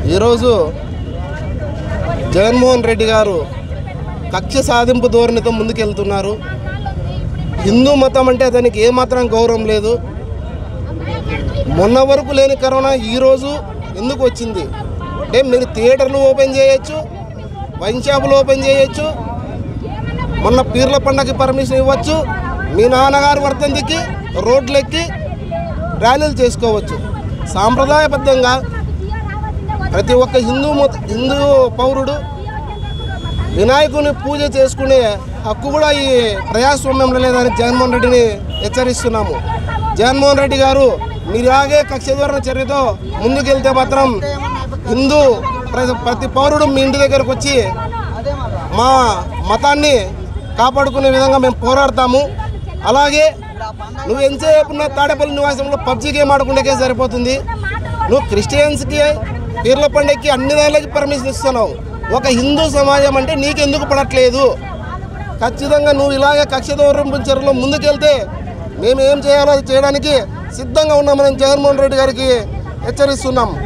ఈరోజు జగన్మోహన్ రెడ్డి గారు కక్ష సాధింపు ధోరణితో ముందుకెళ్తున్నారు హిందూ మతం అంటే అతనికి ఏమాత్రం గౌరవం లేదు మొన్న వరకు లేని కరోనా ఈరోజు ఎందుకు వచ్చింది అంటే మీరు థియేటర్లు ఓపెన్ చేయొచ్చు వైన్ షాపులు ఓపెన్ చేయొచ్చు మొన్న పీర్ల పండగకి పర్మిషన్ ఇవ్వచ్చు మీ నాన్నగారు వర్తంతికి రోడ్లెక్కి ర్యాలీలు చేసుకోవచ్చు సాంప్రదాయబద్ధంగా ప్రతి ఒక్క హిందూ మత హిందూ పౌరుడు వినాయకుని పూజ చేసుకునే హక్కు కూడా ఈ ప్రజాస్వామ్యంలో లేదని జగన్మోహన్ రెడ్డిని హెచ్చరిస్తున్నాము జగన్మోహన్ రెడ్డి గారు మీలాగే కక్షధోరణ చర్యతో ముందుకెళ్తే మాత్రం హిందూ ప్ర- ప్రతి పౌరుడు మీ ఇంటి దగ్గరకు వచ్చి మా మతాన్ని కాపాడుకునే విధంగా మేము పోరాడతాము అలాగే నువ్వు ఎంతసేపు ఉన్న తాడేపల్లి నివాసంలో పబ్జీ గేమ్ ఆడుకుంటే సరిపోతుంది నువ్వు క్రిస్టియన్స్కి పీర్ల పండుగకి అన్ని దానికి పర్మిషన్ ఇస్తున్నావు ఒక హిందూ సమాజం అంటే నీకెందుకు పడట్లేదు ఖచ్చితంగా నువ్వు ఇలాగే కక్ష చర్యలో ముందుకెళ్తే మేము ఏం చేయాలో అది చేయడానికి సిద్ధంగా ఉన్నామని జగన్మోహన్ రెడ్డి గారికి హెచ్చరిస్తున్నాం